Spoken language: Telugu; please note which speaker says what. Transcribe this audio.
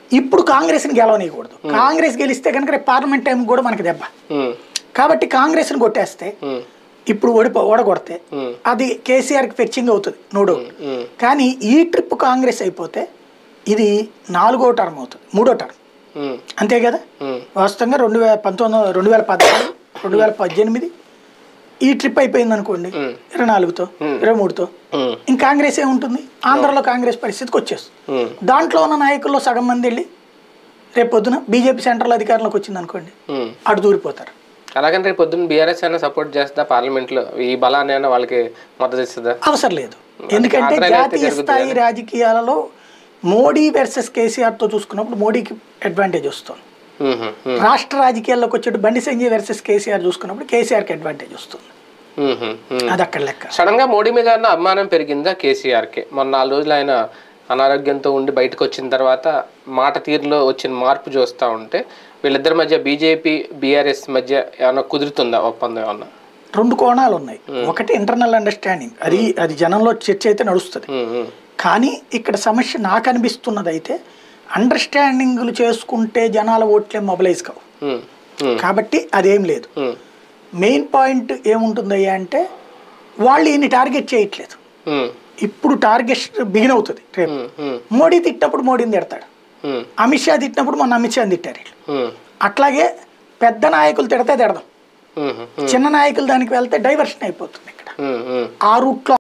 Speaker 1: ఇప్పుడు కాంగ్రెస్ని గెలవనీయకూడదు కాంగ్రెస్ గెలిస్తే కనుక రేపు పార్లమెంట్ టైం కూడా మనకి దెబ్బ
Speaker 2: ఉమ్,
Speaker 1: కాబట్టి కాంగ్రెస్ని కొట్టేస్తే
Speaker 2: ఉమ్,
Speaker 1: ఇప్పుడు ఓడిపో ఓడగొడితే
Speaker 2: ఉమ్,
Speaker 1: అది కేసీఆర్కి ఫెచ్చింగ్ అవుతుంది నో డౌట్
Speaker 2: ఉమ్,
Speaker 1: కానీ ఈ ట్రిప్ కాంగ్రెస్ అయిపోతే ఇది నాలుగో టర్మ్ అవుతుంది మూడో టర్మ్
Speaker 2: ఉమ్,
Speaker 1: అంతే కదా
Speaker 2: ఉమ్,
Speaker 1: వాస్తవంగా రెండు వేల పంతొమ్మిది రెండు వేల పద్నాలుగు రెండు వేల పద్దెనిమిది ఈ ట్రిప్ అయిపోయింది అనుకోండి
Speaker 2: Hmm.
Speaker 1: ఇరవై నాలుగుతో ఇరవై మూడుతో
Speaker 2: ఉమ్,
Speaker 1: ఇంక కాంగ్రెస్ ఏముంటుంది ఆంధ్రలో కాంగ్రెస్ పరిస్థితికి వచ్చేస్తుంది
Speaker 2: ఉమ్,
Speaker 1: దాంట్లో ఉన్న నాయకుల్లో సగం మంది వెళ్ళి రేపు పొద్దున బీజేపీ సెంట్రల్ అధికారంలోకి వచ్చింది అనుకోండి
Speaker 2: ఉమ్.
Speaker 1: అటు దూరిపోతారు
Speaker 2: అలాగని రేపు పొద్దున్న బీఆర్ఎస్ అయినా సపోర్ట్ చేస్తా పార్లమెంట్ లో ఈ బలాన్ని అయినా వాళ్ళకి మద్దతు ఇస్తుందా
Speaker 1: అవసరం లేదు ఎందుకంటే
Speaker 2: ఆంధ్రాలో అయితే
Speaker 1: జాతీయ
Speaker 2: జరుగుతుంది
Speaker 1: స్థాయి రాజకీయాలలో మోడీ వర్సెస్ కేసీఆర్తో చూసుకున్నప్పుడు మోడీకి అడ్వాంటేజ్ వస్తుంది
Speaker 2: ఉమ్, ఉమ్,
Speaker 1: రాష్ట్ర రాజకీయాల్లోకి వచ్చేటు బండి సంజయ్ వర్సెస్ కేసీఆర్ చూసుకున్నప్పుడు కేసీఆర్కి అడ్వాంటేజ్ వస్తుంది
Speaker 2: ఉమ్, ఉమ్.
Speaker 1: అది అక్కడ లెక్క
Speaker 2: సడన్ గా మోడీ మీద ఉన్న అభిమానం పెరిగిందా కేసీఆర్ కి మొన్న నాలుగు రోజులు ఆయన అనారోగ్యంతో ఉండి బయటకు వచ్చిన తర్వాత మాట తీరులో వచ్చిన మార్పు చూస్తూ ఉంటే వీళ్ళిద్దరి మధ్య బీజేపీ బీఆర్ఎస్ మధ్య ఏమైనా కుదురుతుందా ఒప్పందం ఏమన్నా
Speaker 1: రెండు కోణాలు ఉన్నాయి ఒకటి ఇంటర్నల్ అండర్స్టాండింగ్ అది అది జనంలో చర్చ అయితే నడుస్తుంది
Speaker 2: ఉమ్, ఉమ్,
Speaker 1: కానీ ఇక్కడ సమస్య నాకు అనిపిస్తున్నది అయితే అండర్స్టాండింగ్లు చేసుకుంటే జనాల ఓట్లే మొబిలైజ్ కావు
Speaker 2: ఉమ్, ఉమ్,
Speaker 1: కాబట్టి అదేం లేదు
Speaker 2: ఉమ్,
Speaker 1: మెయిన్ పాయింట్ ఏముంటుందయ్యా అంటే వాళ్ళు ఈయన్ని టార్గెట్ చేయట్లేదు
Speaker 2: ఉమ్,
Speaker 1: ఇప్పుడు టార్గెట్ బిగిన్ అవుతుంది రేపు
Speaker 2: ఉమ్, ఉమ్,
Speaker 1: మోడీ తిట్టినప్పుడు మోడీని తిడతాడు
Speaker 2: ఉమ్,
Speaker 1: అమిత్ షా తిట్టినప్పుడు మొన్న అమిత్ షాని తిట్టారు వీళ్ళు.
Speaker 2: ఉమ్,
Speaker 1: అట్లాగే పెద్ద నాయకులు తిడితే తిడదాం
Speaker 2: ఉమ్, ఉమ్,
Speaker 1: చిన్న నాయకులు దానికి వెళ్తే డైవర్షన్ అయిపోతుంది ఇక్కడ
Speaker 2: ఉమ్, ఉమ్.
Speaker 1: ఆ రూట్లో